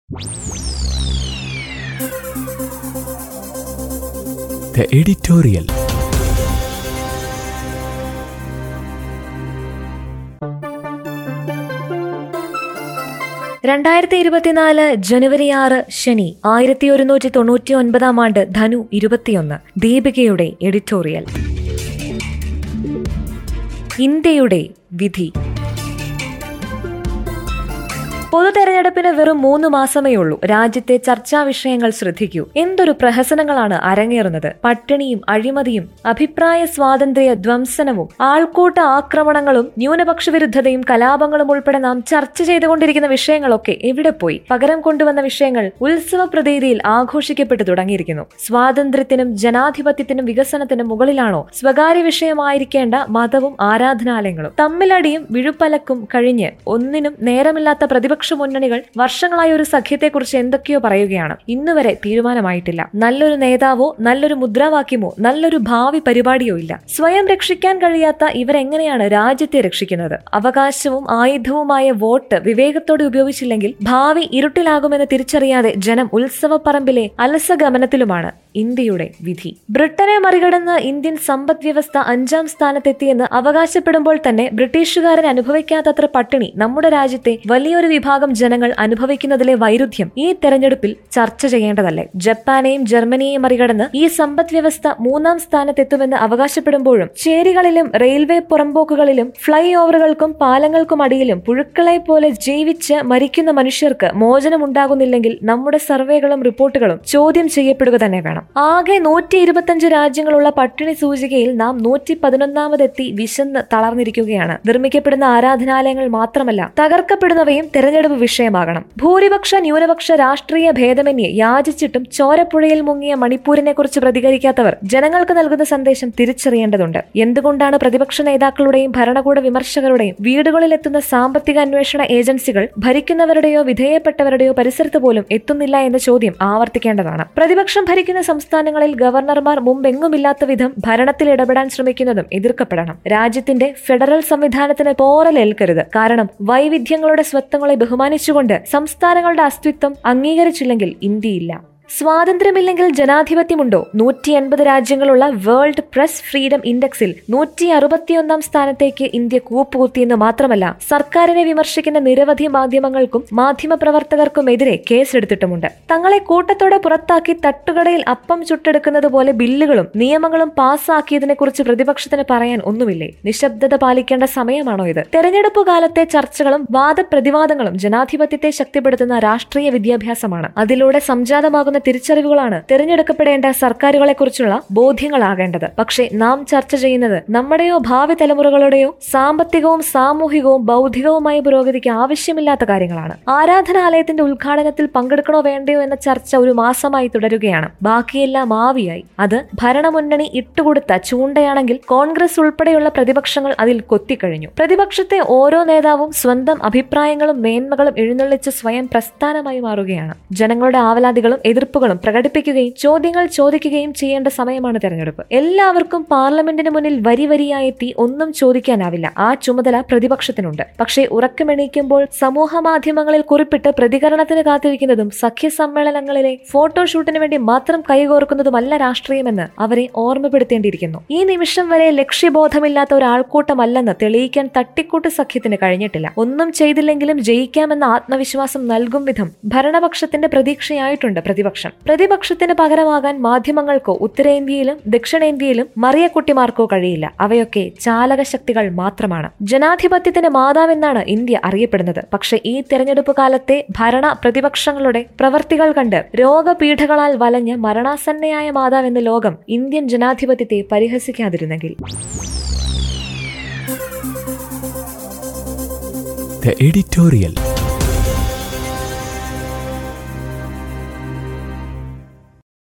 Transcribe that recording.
The editorial. രണ്ടായിരത്തി ഇരുപത്തിനാല് ജനുവരി ആറ് ശനി ആയിരത്തി ഒരുന്നൂറ്റി തൊണ്ണൂറ്റി ഒൻപതാം ആണ്ട് ധനു ഇരുപത്തിയൊന്ന് ദീപികയുടെ എഡിറ്റോറിയൽ ഇന്ത്യയുടെ വിധി പൊതു തെരഞ്ഞെടുപ്പിന് വെറും മൂന്ന് മാസമേ ഉള്ളൂ രാജ്യത്തെ ചർച്ചാ വിഷയങ്ങൾ ശ്രദ്ധിക്കൂ എന്തൊരു പ്രഹസനങ്ങളാണ് അരങ്ങേറുന്നത് പട്ടിണിയും അഴിമതിയും അഭിപ്രായ സ്വാതന്ത്ര്യ ധ്വംസനവും ആൾക്കൂട്ട ആക്രമണങ്ങളും ന്യൂനപക്ഷ വിരുദ്ധതയും കലാപങ്ങളും ഉൾപ്പെടെ നാം ചർച്ച ചെയ്തുകൊണ്ടിരിക്കുന്ന വിഷയങ്ങളൊക്കെ എവിടെ പോയി പകരം കൊണ്ടുവന്ന വിഷയങ്ങൾ ഉത്സവ പ്രതീതിയിൽ ആഘോഷിക്കപ്പെട്ടു തുടങ്ങിയിരിക്കുന്നു സ്വാതന്ത്ര്യത്തിനും ജനാധിപത്യത്തിനും വികസനത്തിനും മുകളിലാണോ സ്വകാര്യ വിഷയമായിരിക്കേണ്ട മതവും ആരാധനാലയങ്ങളും തമ്മിലടിയും വിഴുപ്പലക്കും കഴിഞ്ഞ് ഒന്നിനും നേരമില്ലാത്ത പ്രതിപക്ഷ മുന്നണികൾ വർഷങ്ങളായി ഒരു സഖ്യത്തെക്കുറിച്ച് എന്തൊക്കെയോ പറയുകയാണ് ഇന്നുവരെ തീരുമാനമായിട്ടില്ല നല്ലൊരു നേതാവോ നല്ലൊരു മുദ്രാവാക്യമോ നല്ലൊരു ഭാവി പരിപാടിയോ ഇല്ല സ്വയം രക്ഷിക്കാൻ കഴിയാത്ത ഇവരെങ്ങനെയാണ് രാജ്യത്തെ രക്ഷിക്കുന്നത് അവകാശവും ആയുധവുമായ വോട്ട് വിവേകത്തോടെ ഉപയോഗിച്ചില്ലെങ്കിൽ ഭാവി ഇരുട്ടിലാകുമെന്ന് തിരിച്ചറിയാതെ ജനം ഉത്സവപ്പറമ്പിലെ അലസഗമനത്തിലുമാണ് ഇന്ത്യയുടെ വിധി ബ്രിട്ടനെ മറികടന്ന് ഇന്ത്യൻ സമ്പദ് വ്യവസ്ഥ അഞ്ചാം സ്ഥാനത്തെത്തിയെന്ന് അവകാശപ്പെടുമ്പോൾ തന്നെ ബ്രിട്ടീഷുകാരൻ അനുഭവിക്കാത്തത്ര പട്ടിണി നമ്മുടെ രാജ്യത്തെ വലിയൊരു വിഭാഗം ജനങ്ങൾ അനുഭവിക്കുന്നതിലെ വൈരുദ്ധ്യം ഈ തെരഞ്ഞെടുപ്പിൽ ചർച്ച ചെയ്യേണ്ടതല്ലേ ജപ്പാനെയും ജർമ്മനിയെയും മറികടന്ന് ഈ സമ്പദ് വ്യവസ്ഥ മൂന്നാം സ്ഥാനത്തെത്തുമെന്ന് അവകാശപ്പെടുമ്പോഴും ചേരികളിലും റെയിൽവേ പുറമ്പോക്കുകളിലും ഫ്ലൈ ഓവറുകൾക്കും പാലങ്ങൾക്കും അടിയിലും പുഴുക്കളെ പോലെ ജീവിച്ച് മരിക്കുന്ന മനുഷ്യർക്ക് മോചനം ഉണ്ടാകുന്നില്ലെങ്കിൽ നമ്മുടെ സർവേകളും റിപ്പോർട്ടുകളും ചോദ്യം ചെയ്യപ്പെടുക തന്നെ വേണം ആകെ നൂറ്റി ഇരുപത്തിയഞ്ച് രാജ്യങ്ങളുള്ള പട്ടിണി സൂചികയിൽ നാം നൂറ്റി പതിനൊന്നാമതെത്തി വിശന്ന് തളർന്നിരിക്കുകയാണ് നിർമ്മിക്കപ്പെടുന്ന ആരാധനാലയങ്ങൾ മാത്രമല്ല തകർക്കപ്പെടുന്നവയും തെരഞ്ഞെടുപ്പ് വിഷയമാകണം ഭൂരിപക്ഷ ന്യൂനപക്ഷ രാഷ്ട്രീയ ഭേദമന്യേ യാചിച്ചിട്ടും ചോരപ്പുഴയിൽ മുങ്ങിയ മണിപ്പൂരിനെ കുറിച്ച് പ്രതികരിക്കാത്തവർ ജനങ്ങൾക്ക് നൽകുന്ന സന്ദേശം തിരിച്ചറിയേണ്ടതുണ്ട് എന്തുകൊണ്ടാണ് പ്രതിപക്ഷ നേതാക്കളുടെയും ഭരണകൂട വിമർശകരുടെയും വീടുകളിലെത്തുന്ന സാമ്പത്തിക അന്വേഷണ ഏജൻസികൾ ഭരിക്കുന്നവരുടെയോ വിധേയപ്പെട്ടവരുടെയോ പരിസരത്ത് പോലും എത്തുന്നില്ല എന്ന ചോദ്യം ആവർത്തിക്കേണ്ടതാണ് പ്രതിപക്ഷം ഭരിക്കുന്ന സംസ്ഥാനങ്ങളിൽ ഗവർണർമാർ മുമ്പെങ്ങുമില്ലാത്ത വിധം ഭരണത്തിൽ ഇടപെടാൻ ശ്രമിക്കുന്നതും എതിർക്കപ്പെടണം രാജ്യത്തിന്റെ ഫെഡറൽ സംവിധാനത്തിന് പോറലേൽക്കരുത് കാരണം വൈവിധ്യങ്ങളുടെ സ്വത്വങ്ങളെ ബഹുമാനിച്ചുകൊണ്ട് സംസ്ഥാനങ്ങളുടെ അസ്തിത്വം അംഗീകരിച്ചില്ലെങ്കിൽ ഇന്ത്യയില്ല സ്വാതന്ത്ര്യമില്ലെങ്കിൽ ജനാധിപത്യമുണ്ടോ നൂറ്റി എൺപത് രാജ്യങ്ങളുള്ള വേൾഡ് പ്രസ് ഫ്രീഡം ഇൻഡെക്സിൽ നൂറ്റി അറുപത്തിയൊന്നാം സ്ഥാനത്തേക്ക് ഇന്ത്യ കൂപ്പുകുത്തിയെന്ന് മാത്രമല്ല സർക്കാരിനെ വിമർശിക്കുന്ന നിരവധി മാധ്യമങ്ങൾക്കും മാധ്യമപ്രവർത്തകർക്കുമെതിരെ കേസെടുത്തിട്ടുമുണ്ട് തങ്ങളെ കൂട്ടത്തോടെ പുറത്താക്കി തട്ടുകടയിൽ അപ്പം ചുട്ടെടുക്കുന്നത് പോലെ ബില്ലുകളും നിയമങ്ങളും പാസ്സാക്കിയതിനെക്കുറിച്ച് പ്രതിപക്ഷത്തിന് പറയാൻ ഒന്നുമില്ലേ നിശബ്ദത പാലിക്കേണ്ട സമയമാണോ ഇത് തെരഞ്ഞെടുപ്പ് കാലത്തെ ചർച്ചകളും വാദപ്രതിവാദങ്ങളും ജനാധിപത്യത്തെ ശക്തിപ്പെടുത്തുന്ന രാഷ്ട്രീയ വിദ്യാഭ്യാസമാണ് അതിലൂടെ സംജാതമാകുന്ന തിരിച്ചറിവുകളാണ് തിരഞ്ഞെടുക്കപ്പെടേണ്ട സർക്കാരുകളെക്കുറിച്ചുള്ള ബോധ്യങ്ങളാകേണ്ടത് പക്ഷേ നാം ചർച്ച ചെയ്യുന്നത് നമ്മുടെയോ ഭാവി തലമുറകളുടെയോ സാമ്പത്തികവും സാമൂഹികവും ബൗദ്ധികവുമായ പുരോഗതിക്ക് ആവശ്യമില്ലാത്ത കാര്യങ്ങളാണ് ആരാധനാലയത്തിന്റെ ഉദ്ഘാടനത്തിൽ പങ്കെടുക്കണോ വേണ്ടയോ എന്ന ചർച്ച ഒരു മാസമായി തുടരുകയാണ് ബാക്കിയെല്ലാം ആവിയായി അത് ഭരണമുന്നണി ഇട്ടുകൊടുത്ത ചൂണ്ടയാണെങ്കിൽ കോൺഗ്രസ് ഉൾപ്പെടെയുള്ള പ്രതിപക്ഷങ്ങൾ അതിൽ കൊത്തിക്കഴിഞ്ഞു പ്രതിപക്ഷത്തെ ഓരോ നേതാവും സ്വന്തം അഭിപ്രായങ്ങളും മേന്മകളും എഴുന്നള്ളിച്ച് സ്വയം പ്രസ്ഥാനമായി മാറുകയാണ് ജനങ്ങളുടെ ആവലാതികളും എതിർപ്പുകളും പ്രകടിപ്പിക്കുകയും ചോദ്യങ്ങൾ ചോദിക്കുകയും ചെയ്യേണ്ട സമയമാണ് തെരഞ്ഞെടുപ്പ് എല്ലാവർക്കും പാർലമെന്റിന് മുന്നിൽ വരി വരിയായി എത്തി ഒന്നും ചോദിക്കാനാവില്ല ആ ചുമതല പ്രതിപക്ഷത്തിനുണ്ട് പക്ഷേ ഉറക്കമെണീക്കുമ്പോൾ സമൂഹ മാധ്യമങ്ങളിൽ കുറിപ്പിട്ട് പ്രതികരണത്തിന് കാത്തിരിക്കുന്നതും സഖ്യ സമ്മേളനങ്ങളിലെ ഫോട്ടോഷൂട്ടിന് വേണ്ടി മാത്രം കൈകോർക്കുന്നതുമല്ല രാഷ്ട്രീയമെന്ന് അവരെ ഓർമ്മപ്പെടുത്തേണ്ടിയിരിക്കുന്നു ഈ നിമിഷം വരെ ലക്ഷ്യബോധമില്ലാത്ത ഒരാൾക്കൂട്ടമല്ലെന്ന് തെളിയിക്കാൻ തട്ടിക്കൂട്ട് സഖ്യത്തിന് കഴിഞ്ഞിട്ടില്ല ഒന്നും ചെയ്തില്ലെങ്കിലും ജയിക്കാമെന്ന ആത്മവിശ്വാസം നൽകും വിധം ഭരണപക്ഷത്തിന്റെ പ്രതീക്ഷയായിട്ടുണ്ട് പ്രതിപക്ഷം പ്രതിപക്ഷത്തിന് പകരമാകാൻ മാധ്യമങ്ങൾക്കോ ഉത്തരേന്ത്യയിലും ദക്ഷിണേന്ത്യയിലും മറിയക്കുട്ടിമാർക്കോ കഴിയില്ല അവയൊക്കെ ചാലക ശക്തികൾ മാത്രമാണ് ജനാധിപത്യത്തിന്റെ മാതാവെന്നാണ് ഇന്ത്യ അറിയപ്പെടുന്നത് പക്ഷേ ഈ തെരഞ്ഞെടുപ്പ് കാലത്തെ ഭരണ പ്രതിപക്ഷങ്ങളുടെ പ്രവർത്തികൾ കണ്ട് രോഗപീഠകളാൽ വലഞ്ഞ് മരണാസന്നയായ മാതാവെന്ന് ലോകം ഇന്ത്യൻ ജനാധിപത്യത്തെ പരിഹസിക്കാതിരുന്നെങ്കിൽ The editorial.